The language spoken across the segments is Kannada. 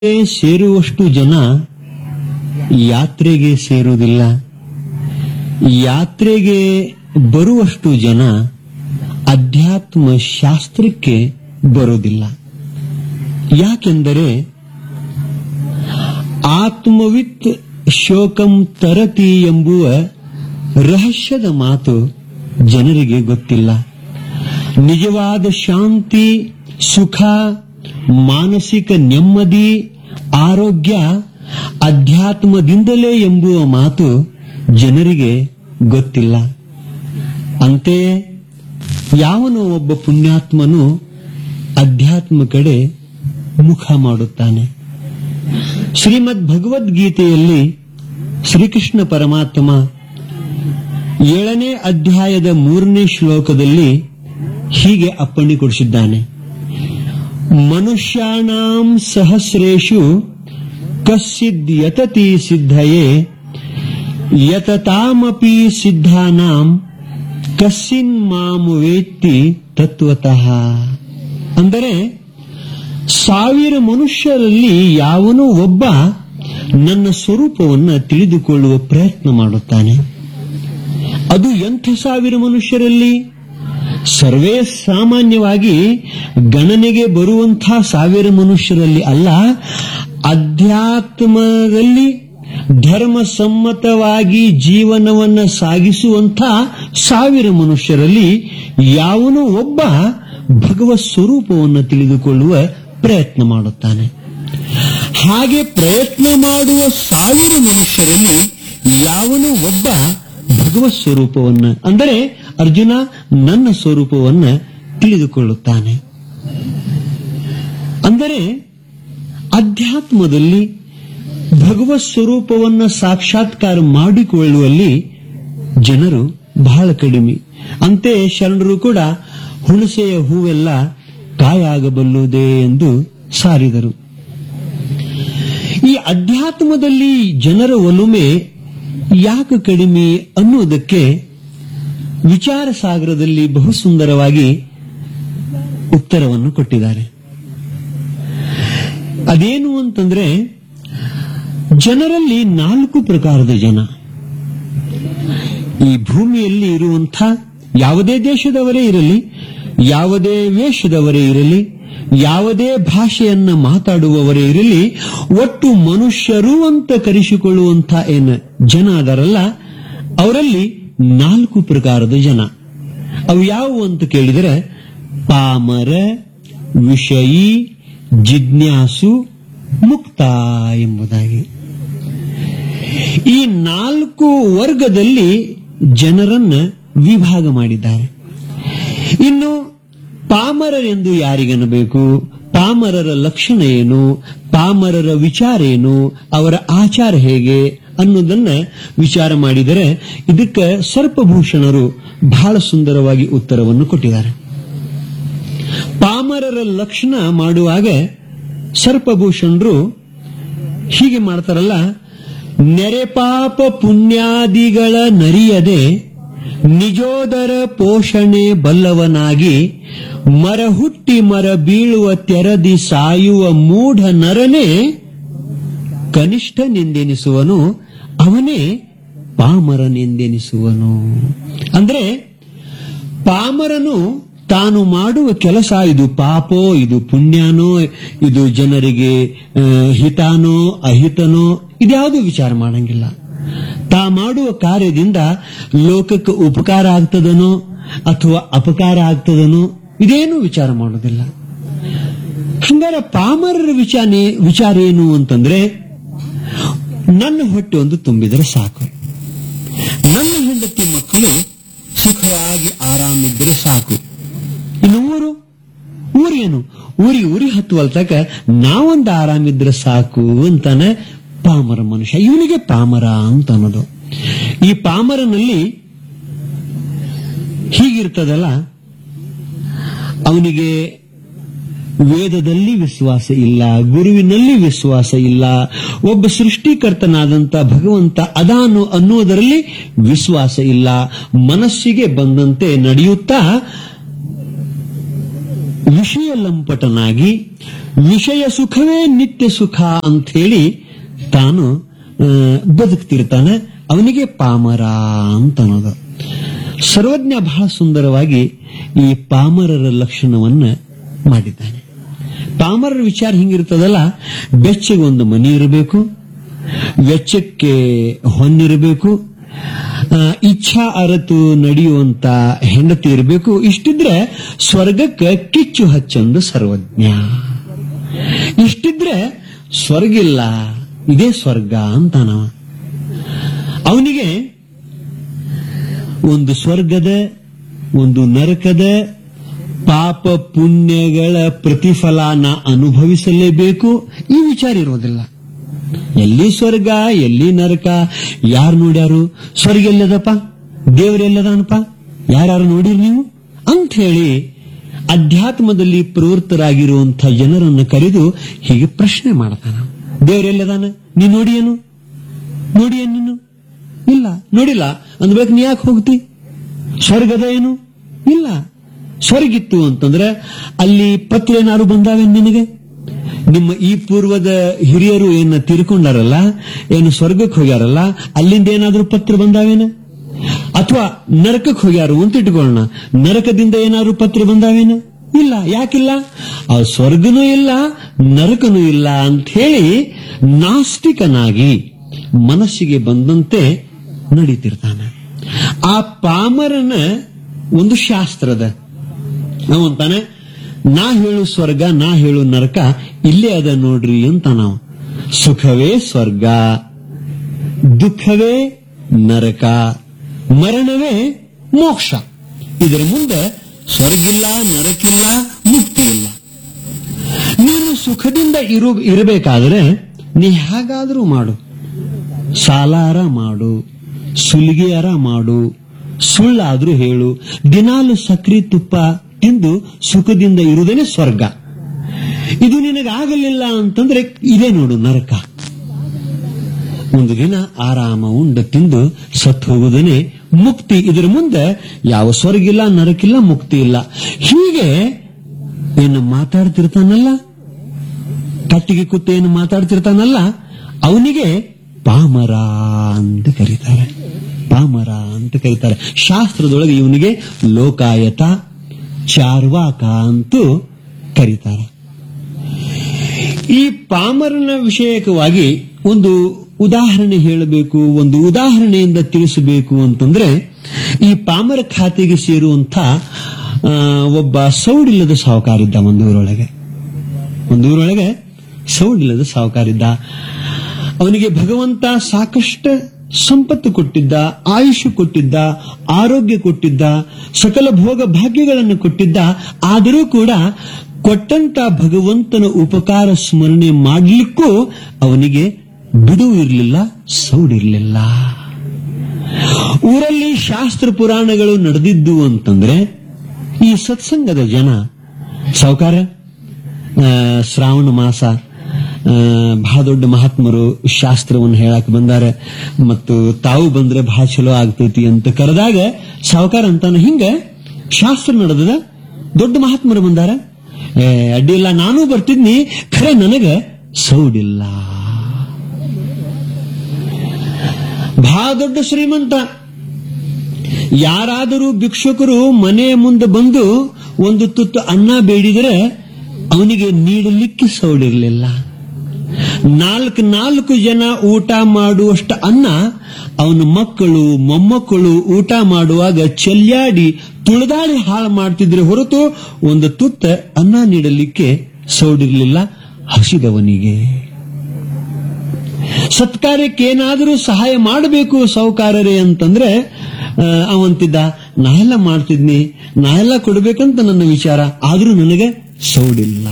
ಸೇರುವಷ್ಟು ಜನ ಯಾತ್ರೆಗೆ ಸೇರುವುದಿಲ್ಲ ಯಾತ್ರೆಗೆ ಬರುವಷ್ಟು ಜನ ಅಧ್ಯಾತ್ಮ ಶಾಸ್ತ್ರಕ್ಕೆ ಬರೋದಿಲ್ಲ ಯಾಕೆಂದರೆ ಆತ್ಮವಿತ್ ಶೋಕಂ ತರತಿ ಎಂಬುವ ರಹಸ್ಯದ ಮಾತು ಜನರಿಗೆ ಗೊತ್ತಿಲ್ಲ ನಿಜವಾದ ಶಾಂತಿ ಸುಖ ಮಾನಸಿಕ ನೆಮ್ಮದಿ ಆರೋಗ್ಯ ಅಧ್ಯಾತ್ಮದಿಂದಲೇ ಎಂಬುವ ಮಾತು ಜನರಿಗೆ ಗೊತ್ತಿಲ್ಲ ಅಂತೆಯೇ ಯಾವನೋ ಒಬ್ಬ ಪುಣ್ಯಾತ್ಮನು ಅಧ್ಯಾತ್ಮ ಕಡೆ ಮುಖ ಮಾಡುತ್ತಾನೆ ಶ್ರೀಮದ್ ಭಗವದ್ಗೀತೆಯಲ್ಲಿ ಶ್ರೀಕೃಷ್ಣ ಪರಮಾತ್ಮ ಏಳನೇ ಅಧ್ಯಾಯದ ಮೂರನೇ ಶ್ಲೋಕದಲ್ಲಿ ಹೀಗೆ ಅಪ್ಪಣೆ ಕೊಡಿಸಿದ್ದಾನೆ ಮನುಷ್ಯಾಣಾಂ ಸಹಸ್ರೇಷು ಕಸ್ಸಿದ್ ಯತತಿ ಸಿದ್ಧಯೇ ಯತತಾಮಪಿ ಸಿದ್ಧಾನಾಂ ಕಸ್ಸಿನ್ ಮಾಂ ವೇತ್ತಿ ತತ್ವತಃ ಅಂದರೆ ಸಾವಿರ ಮನುಷ್ಯರಲ್ಲಿ ಯಾವನೋ ಒಬ್ಬ ನನ್ನ ಸ್ವರೂಪವನ್ನು ತಿಳಿದುಕೊಳ್ಳುವ ಪ್ರಯತ್ನ ಮಾಡುತ್ತಾನೆ ಅದು ಎಂಥ ಸಾವಿರ ಮನುಷ್ಯರಲ್ಲಿ ಸರ್ವೇ ಸಾಮಾನ್ಯವಾಗಿ ಗಣನೆಗೆ ಬರುವಂತಹ ಸಾವಿರ ಮನುಷ್ಯರಲ್ಲಿ ಅಲ್ಲ ಅಧ್ಯಾತ್ಮದಲ್ಲಿ ಧರ್ಮ ಸಮ್ಮತವಾಗಿ ಜೀವನವನ್ನ ಸಾಗಿಸುವಂಥ ಸಾವಿರ ಮನುಷ್ಯರಲ್ಲಿ ಯಾವನೋ ಒಬ್ಬ ಭಗವತ್ ಸ್ವರೂಪವನ್ನು ತಿಳಿದುಕೊಳ್ಳುವ ಪ್ರಯತ್ನ ಮಾಡುತ್ತಾನೆ ಹಾಗೆ ಪ್ರಯತ್ನ ಮಾಡುವ ಸಾವಿರ ಮನುಷ್ಯರಲ್ಲಿ ಯಾವನೋ ಒಬ್ಬ ಭಗವತ್ ಸ್ವರೂಪವನ್ನ ಅಂದರೆ ಅರ್ಜುನ ನನ್ನ ಸ್ವರೂಪವನ್ನ ತಿಳಿದುಕೊಳ್ಳುತ್ತಾನೆ ಅಂದರೆ ಅಧ್ಯಾತ್ಮದಲ್ಲಿ ಭಗವತ್ ಸ್ವರೂಪವನ್ನ ಸಾಕ್ಷಾತ್ಕಾರ ಮಾಡಿಕೊಳ್ಳುವಲ್ಲಿ ಜನರು ಬಹಳ ಕಡಿಮೆ ಅಂತೆ ಶರಣರು ಕೂಡ ಹುಣಸೆಯ ಹೂವೆಲ್ಲ ಕಾಯಾಗಬಲ್ಲುದೇ ಎಂದು ಸಾರಿದರು ಈ ಅಧ್ಯಾತ್ಮದಲ್ಲಿ ಜನರ ಒಲುಮೆ ಯಾಕೆ ಕಡಿಮೆ ಅನ್ನುವುದಕ್ಕೆ ವಿಚಾರ ಸಾಗರದಲ್ಲಿ ಬಹು ಸುಂದರವಾಗಿ ಉತ್ತರವನ್ನು ಕೊಟ್ಟಿದ್ದಾರೆ ಅದೇನು ಅಂತಂದ್ರೆ ಜನರಲ್ಲಿ ನಾಲ್ಕು ಪ್ರಕಾರದ ಜನ ಈ ಭೂಮಿಯಲ್ಲಿ ಇರುವಂಥ ಯಾವುದೇ ದೇಶದವರೇ ಇರಲಿ ಯಾವುದೇ ವೇಷದವರೇ ಇರಲಿ ಯಾವುದೇ ಭಾಷೆಯನ್ನ ಮಾತಾಡುವವರೇ ಇರಲಿ ಒಟ್ಟು ಮನುಷ್ಯರು ಅಂತ ಕರೆಸಿಕೊಳ್ಳುವಂಥ ಏನು ಜನ ಅದರಲ್ಲ ಅವರಲ್ಲಿ ನಾಲ್ಕು ಪ್ರಕಾರದ ಜನ ಅವು ಯಾವುವು ಅಂತ ಕೇಳಿದರೆ ಪಾಮರ ವಿಷಯಿ ಜಿಜ್ಞಾಸು ಮುಕ್ತ ಎಂಬುದಾಗಿ ಈ ನಾಲ್ಕು ವರ್ಗದಲ್ಲಿ ಜನರನ್ನ ವಿಭಾಗ ಮಾಡಿದ್ದಾರೆ ಇನ್ನು ಪಾಮರರೆಂದು ಯಾರಿಗನಬೇಕು ಪಾಮರರ ಲಕ್ಷಣ ಏನು ಪಾಮರರ ವಿಚಾರ ಏನು ಅವರ ಆಚಾರ ಹೇಗೆ ಅನ್ನೋದನ್ನ ವಿಚಾರ ಮಾಡಿದರೆ ಇದಕ್ಕೆ ಸರ್ಪಭೂಷಣರು ಬಹಳ ಸುಂದರವಾಗಿ ಉತ್ತರವನ್ನು ಕೊಟ್ಟಿದ್ದಾರೆ ಪಾಮರರ ಲಕ್ಷಣ ಮಾಡುವಾಗ ಸರ್ಪಭೂಷಣರು ಹೀಗೆ ಮಾಡ್ತಾರಲ್ಲ ನೆರೆ ಪಾಪ ಪುಣ್ಯಾದಿಗಳ ನರಿಯದೆ ನಿಜೋದರ ಪೋಷಣೆ ಬಲ್ಲವನಾಗಿ ಮರ ಹುಟ್ಟಿ ಮರ ಬೀಳುವ ತೆರದಿ ಸಾಯುವ ಮೂಢ ನರನೇ ಕನಿಷ್ಠನೆಂದೆನಿಸುವನು ಅವನೇ ಪಾಮರನೆಂದೆನಿಸುವನು ಅಂದ್ರೆ ಪಾಮರನು ತಾನು ಮಾಡುವ ಕೆಲಸ ಇದು ಪಾಪೋ ಇದು ಪುಣ್ಯನೋ ಇದು ಜನರಿಗೆ ಆ, ಹಿತಾನೋ ಅಹಿತನೋ ಇದ್ಯಾವುದು ವಿಚಾರ ಮಾಡಂಗಿಲ್ಲ ತಾ ಮಾಡುವ ಕಾರ್ಯದಿಂದ ಲೋಕಕ್ಕೆ ಉಪಕಾರ ಆಗ್ತದನೋ ಅಥವಾ ಅಪಕಾರ ಆಗ್ತದನೋ ಇದೇನು ವಿಚಾರ ಮಾಡೋದಿಲ್ಲ ಹಂಗಾರೆ ಪಾಮರರ ವಿಚಾರ ವಿಚಾರ ಏನು ಅಂತಂದ್ರೆ ನನ್ನ ಹೊಟ್ಟೆ ಒಂದು ತುಂಬಿದರೆ ಸಾಕು ನನ್ನ ಹೆಂಡತಿ ಮಕ್ಕಳು ಸುಖವಾಗಿ ಆರಾಮಿದ್ರೆ ಸಾಕು ಇನ್ನು ಊರು ಊರೇನು ಊರಿಗೆ ಊರಿ ಹತ್ತುವಲ್ ತಕ ನಾವೊಂದು ಆರಾಮಿದ್ರೆ ಸಾಕು ಅಂತಾನೆ ಪಾಮರ ಮನುಷ್ಯ ಇವನಿಗೆ ಪಾಮರ ಅಂತ ಅನ್ನೋದು ಈ ಪಾಮರನಲ್ಲಿ ಹೀಗಿರ್ತದಲ್ಲ ಅವನಿಗೆ ವೇದದಲ್ಲಿ ವಿಶ್ವಾಸ ಇಲ್ಲ ಗುರುವಿನಲ್ಲಿ ವಿಶ್ವಾಸ ಇಲ್ಲ ಒಬ್ಬ ಸೃಷ್ಟಿಕರ್ತನಾದಂತ ಭಗವಂತ ಅದಾನು ಅನ್ನುವುದರಲ್ಲಿ ವಿಶ್ವಾಸ ಇಲ್ಲ ಮನಸ್ಸಿಗೆ ಬಂದಂತೆ ನಡೆಯುತ್ತಾ ವಿಷಯ ಲಂಪಟನಾಗಿ ವಿಷಯ ಸುಖವೇ ನಿತ್ಯ ಸುಖ ಅಂತ ಹೇಳಿ ತಾನು ಆ, ಬದುಕ್ತಿರ್ತಾನೆ ಅವನಿಗೆ ಪಾಮರ ಅಂತ ಅನ್ನೋದು ಸರ್ವಜ್ಞ ಬಹಳ ಸುಂದರವಾಗಿ ಈ ಪಾಮರರ ಲಕ್ಷಣವನ್ನ ಮಾಡಿದ್ದಾನೆ ಪಾಮರರ ವಿಚಾರ ಹಿಂಗಿರ್ತದಲ್ಲ ಬೆಚ್ಚಗೆ ಒಂದು ಮನಿ ಇರಬೇಕು ವೆಚ್ಚಕ್ಕೆ ಹೊನ್ನಿರಬೇಕು ಆ, ಇಚ್ಛಾ ಅರತು ನಡೆಯುವಂತ ಹೆಂಡತಿ ಇರಬೇಕು ಇಷ್ಟಿದ್ರೆ ಸ್ವರ್ಗಕ್ಕೆ ಕಿಚ್ಚು ಹಚ್ಚಂದು ಸರ್ವಜ್ಞ ಇಷ್ಟಿದ್ರೆ ಸ್ವರ್ಗ ಇಲ್ಲ ಇದೇ ಸ್ವರ್ಗ ಅಂತಾನವ ಅವನಿಗೆ ಒಂದು ಸ್ವರ್ಗದ ಒಂದು ನರಕದ ಪಾಪ ಪುಣ್ಯಗಳ ಪ್ರತಿಫಲನ ಅನುಭವಿಸಲೇಬೇಕು ಈ ವಿಚಾರ ಇರೋದಿಲ್ಲ ಎಲ್ಲಿ ಸ್ವರ್ಗ ಎಲ್ಲಿ ನರಕ ಯಾರು ನೋಡ್ಯಾರು ಸ್ವರ್ಗ ಎಲ್ಲದಪ್ಪ ದೇವರೆಲ್ಲದಾನಪ್ಪ ಯಾರು ನೋಡಿರಿ ನೀವು ಅಂತ ಹೇಳಿ ಅಧ್ಯಾತ್ಮದಲ್ಲಿ ಪ್ರವೃತ್ತರಾಗಿರುವಂಥ ಜನರನ್ನು ಕರೆದು ಹೀಗೆ ಪ್ರಶ್ನೆ ಮಾಡ್ತಾನ ದೇವರೆಲ್ಲದಾನ ನೀ ನೋಡಿಯೇನು ನೋಡಿಯೇನು ನೀನು ಇಲ್ಲ ನೋಡಿಲ್ಲ ಅಂದ್ಬೇಕು ನೀ ಯಾಕೆ ಹೋಗ್ತಿ ಸ್ವರ್ಗದ ಏನು ಇಲ್ಲ ಸ್ವರ್ಗಿತ್ತು ಅಂತಂದ್ರೆ ಅಲ್ಲಿ ಪತ್ರ ಏನಾರು ಬಂದಾವೆ ನಿನಗೆ ನಿಮ್ಮ ಈ ಪೂರ್ವದ ಹಿರಿಯರು ಏನ ತೀರ್ಕೊಂಡಾರಲ್ಲ ಏನು ಸ್ವರ್ಗಕ್ಕೆ ಹೋಗ್ಯಾರಲ್ಲ ಅಲ್ಲಿಂದ ಏನಾದ್ರೂ ಪತ್ರ ಬಂದಾವೇನ ಅಥವಾ ನರಕಕ್ಕೆ ಹೋಗ್ಯಾರು ಅಂತ ಇಟ್ಕೊಳ್ಳೋಣ ನರಕದಿಂದ ಏನಾದ್ರು ಪತ್ರ ಬಂದಾವೇನ ಇಲ್ಲ ಯಾಕಿಲ್ಲ ಆ ಸ್ವರ್ಗನೂ ಇಲ್ಲ ನರಕನೂ ಇಲ್ಲ ಅಂತ ಹೇಳಿ ನಾಸ್ತಿಕನಾಗಿ ಮನಸ್ಸಿಗೆ ಬಂದಂತೆ ನಡೀತಿರ್ತಾನೆ ಆ ಪಾಮರನ ಒಂದು ಶಾಸ್ತ್ರದ ನಾವಂತಾನೆ ನಾ ಹೇಳು ಸ್ವರ್ಗ ನಾ ಹೇಳು ನರಕ ಇಲ್ಲೇ ಅದ ನೋಡ್ರಿ ಅಂತ ನಾವು ಸುಖವೇ ಸ್ವರ್ಗ ದುಃಖವೇ ನರಕ ಮರಣವೇ ಮೋಕ್ಷ ಇದರ ಮುಂದೆ ಸ್ವರ್ಗಿಲ್ಲ ನರಕಿಲ್ಲ ಮುಕ್ತಿ ಇಲ್ಲ ನೀನು ಸುಖದಿಂದ ಇರು ಇರಬೇಕಾದ್ರೆ ನೀ ಹೇಗಾದ್ರೂ ಮಾಡು ಸಾಲಾರ ಮಾಡು ಸುಲಿಗೆಯರ ಮಾಡು ಸುಳ್ಳಾದ್ರೂ ಹೇಳು ದಿನಾಲು ಸಕ್ರಿ ತುಪ್ಪ ತಿಂದು ಸುಖದಿಂದ ಇರುವುದೇನೆ ಸ್ವರ್ಗ ಇದು ನಿನಗಾಗಲಿಲ್ಲ ಅಂತಂದ್ರೆ ಇದೇ ನೋಡು ನರಕ ಒಂದು ದಿನ ಆರಾಮ ಉಂಡ ತಿಂದು ಸತ್ತು ಹೋಗುವುದನೇ ಮುಕ್ತಿ ಇದರ ಮುಂದೆ ಯಾವ ಸ್ವರ್ಗಿಲ್ಲ ನರಕಿಲ್ಲ ಮುಕ್ತಿ ಇಲ್ಲ ಹೀಗೆ ಏನು ಮಾತಾಡ್ತಿರ್ತಾನಲ್ಲ ಕಟ್ಟಿಗೆ ಕುತ್ತ ಏನು ಮಾತಾಡ್ತಿರ್ತಾನಲ್ಲ ಅವನಿಗೆ ಪಾಮರ ಅಂತ ಕರೀತಾರೆ ಪಾಮರ ಅಂತ ಕರೀತಾರೆ ಶಾಸ್ತ್ರದೊಳಗೆ ಇವನಿಗೆ ಲೋಕಾಯತ ಚಾರ್ವಾಕ ಅಂತೂ ಕರೀತಾರೆ ಈ ಪಾಮರನ ವಿಷಯಕವಾಗಿ ಒಂದು ಉದಾಹರಣೆ ಹೇಳಬೇಕು ಒಂದು ಉದಾಹರಣೆಯಿಂದ ತಿಳಿಸಬೇಕು ಅಂತಂದ್ರೆ ಈ ಪಾಮರ ಖಾತೆಗೆ ಸೇರುವಂತ ಆ, ಒಬ್ಬ ಸೌಡಿಲ್ಲದ ಸಾಹುಕಾರಿದ್ದ ಒಂದು ಊರೊಳಗೆ ಒಂದು ಊರೊಳಗೆ ಸೌಡಿಲ್ಲದ ಸಾಹುಕಾರಿದ್ದ ಅವನಿಗೆ ಭಗವಂತ ಸಾಕಷ್ಟು ಸಂಪತ್ತು ಕೊಟ್ಟಿದ್ದ ಆಯುಷ್ ಕೊಟ್ಟಿದ್ದ ಆರೋಗ್ಯ ಕೊಟ್ಟಿದ್ದ ಸಕಲ ಭೋಗ ಭಾಗ್ಯಗಳನ್ನು ಕೊಟ್ಟಿದ್ದ ಆದರೂ ಕೂಡ ಕೊಟ್ಟಂತ ಭಗವಂತನ ಉಪಕಾರ ಸ್ಮರಣೆ ಮಾಡಲಿಕ್ಕೂ ಅವನಿಗೆ ಬಿಡುವು ಇರಲಿಲ್ಲ ಸೌಡಿರ್ಲಿಲ್ಲ ಊರಲ್ಲಿ ಶಾಸ್ತ್ರ ಪುರಾಣಗಳು ನಡೆದಿದ್ದು ಅಂತಂದ್ರೆ ಈ ಸತ್ಸಂಗದ ಜನ ಸಾವುಕಾರ ಆ, ಶ್ರಾವಣ ಮಾಸ ಆ, ಬಹಳ ದೊಡ್ಡ ಮಹಾತ್ಮರು ಶಾಸ್ತ್ರವನ್ನು ಹೇಳಕ್ ಬಂದಾರ ಮತ್ತು ತಾವು ಬಂದ್ರೆ ಬಹಳ ಚಲೋ ಆಗ್ತೈತಿ ಅಂತ ಕರೆದಾಗ ಸಾವುಕಾರ ಅಂತಾನ ಹಿಂಗ ಶಾಸ್ತ್ರ ನಡೆದದ ದೊಡ್ಡ ಮಹಾತ್ಮರು ಬಂದಾರ ಏ, ಅಡ್ಡಿಲ್ಲ ನಾನು ಬರ್ತಿದ್ನಿ ಖರೆ ನನಗ ಸೌಡಿಲ್ಲ ಬಹಳ ದೊಡ್ಡ ಶ್ರೀಮಂತ ಯಾರಾದರೂ ಭಿಕ್ಷುಕರು ಮನೆಯ ಮುಂದೆ ಬಂದು ಒಂದು ತುತ್ತು ಅನ್ನ ಬೇಡಿದರೆ ಅವನಿಗೆ ನೀಡಲಿಕ್ಕೆ ಸೌಡಿರಲಿಲ್ಲ ನಾಲ್ಕು ನಾಲ್ಕು ಜನ ಊಟ ಮಾಡುವಷ್ಟು ಅನ್ನ ಅವನ ಮಕ್ಕಳು ಮೊಮ್ಮಕ್ಕಳು ಊಟ ಮಾಡುವಾಗ ಚೆಲ್ಲಾಡಿ ತುಳಿದಾಡಿ ಹಾಳು ಮಾಡ್ತಿದ್ರೆ ಹೊರತು ಒಂದು ತುತ್ತ ಅನ್ನ ನೀಡಲಿಕ್ಕೆ ಸೌಡಿರಲಿಲ್ಲ ಹಸಿದವನಿಗೆ ಸತ್ಕಾರ್ಯಕ್ಕೆ ಏನಾದರೂ ಸಹಾಯ ಮಾಡಬೇಕು ಸೌಕಾರರೇ ಅಂತಂದ್ರೆ ಆ, ಅವಂತಿದ್ದ ನಾ ಎಲ್ಲ ಮಾಡ್ತಿದ್ನಿ ನಾ ಎಲ್ಲ ಕೊಡ್ಬೇಕಂತ ನನ್ನ ವಿಚಾರ ಆದ್ರೂ ನನಗೆ ಸೌಡಿಲ್ಲ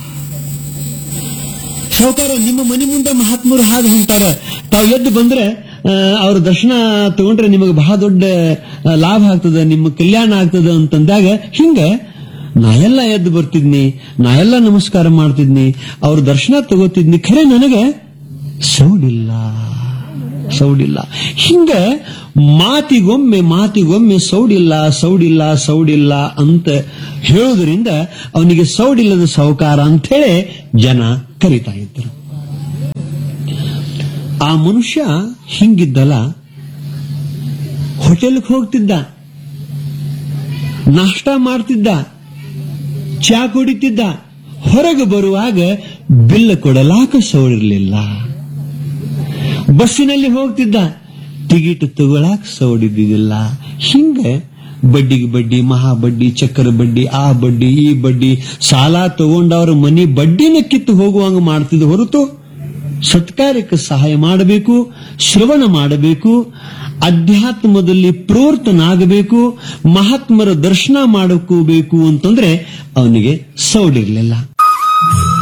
ಸೌಕಾರ ನಿಮ್ಮ ಮನೆ ಮುಂದೆ ಮಹಾತ್ಮರು ಹಾಗೆ ಹೊಂಟಾರ ತಾವು ಎದ್ದು ಬಂದ್ರೆ ಆ, ಅವ್ರ ದರ್ಶನ ತಗೊಂಡ್ರೆ ನಿಮಗೆ ಬಹಳ ದೊಡ್ಡ ಆ, ಲಾಭ ಆಗ್ತದೆ ನಿಮ್ಮ ಕಲ್ಯಾಣ ಆಗ್ತದೆ ಅಂತಂದಾಗ ಹಿಂಗ ನಾ ಎಲ್ಲ ಎದ್ದು ಬರ್ತಿದ್ನಿ ನಾ ಎಲ್ಲ ನಮಸ್ಕಾರ ಮಾಡ್ತಿದ್ನಿ ಅವ್ರ ದರ್ಶನ ತಗೋತಿದ್ನಿ ಖರೆ ನನಗೆ ಸೌಡಿಲ್ಲ ಸೌಡಿಲ್ಲ ಹಿಂಗ ಮಾತಿಗೊಮ್ಮೆ ಮಾತಿಗೊಮ್ಮೆ ಸೌಡಿಲ್ಲ ಸೌಡಿಲ್ಲ ಸೌಡಿಲ್ಲ ಅಂತ ಹೇಳೋದ್ರಿಂದ ಅವನಿಗೆ ಸೌಡಿಲ್ಲದ ಸಾಹುಕಾರ ಅಂತ ಹೇಳಿ ಜನ ಕರಿತಾ ಇದ್ರು ಆ ಮನುಷ್ಯ ಹಿಂಗಿದ್ದಲ್ಲ ಹೋಟೆಲ್ಗೆ ಹೋಗ್ತಿದ್ದ ನಾಷ್ಟ ಮಾಡ್ತಿದ್ದ ಚಾ ಕುಡಿತಿದ್ದ ಹೊರಗೆ ಬರುವಾಗ ಬಿಲ್ ಕೊಡಲಾಕ ಸೌಡಿರ್ಲಿಲ್ಲ ಬಸ್ಸಿನಲ್ಲಿ ಹೋಗ್ತಿದ್ದ ಟಿಕೆಟ್ ತಗೊಳಕ್ ಸೌಡಿದ್ದಿಲ್ಲ ಹಿಂಗ ಬಡ್ಡಿಗೆ ಬಡ್ಡಿ ಮಹಾ ಬಡ್ಡಿ ಚಕ್ಕರ ಬಡ್ಡಿ ಆ ಬಡ್ಡಿ ಈ ಬಡ್ಡಿ ಸಾಲ ತಗೊಂಡವ್ರ ಮನಿ ಬಡ್ಡಿನ ಕಿತ್ತು ಹೋಗುವಂಗ ಮಾಡ್ತಿದ್ದ ಹೊರತು ಸತ್ಕಾರ್ಯಕ್ಕೆ ಸಹಾಯ ಮಾಡಬೇಕು ಶ್ರವಣ ಮಾಡಬೇಕು ಅಧ್ಯಾತ್ಮದಲ್ಲಿ ಪ್ರವರ್ತನಾಗಬೇಕು ಮಹಾತ್ಮರ ದರ್ಶನ ಮಾಡಬೇಕು ಅಂತಂದ್ರೆ ಅವನಿಗೆ ಸೌಡಿರ್ಲಿಲ್ಲ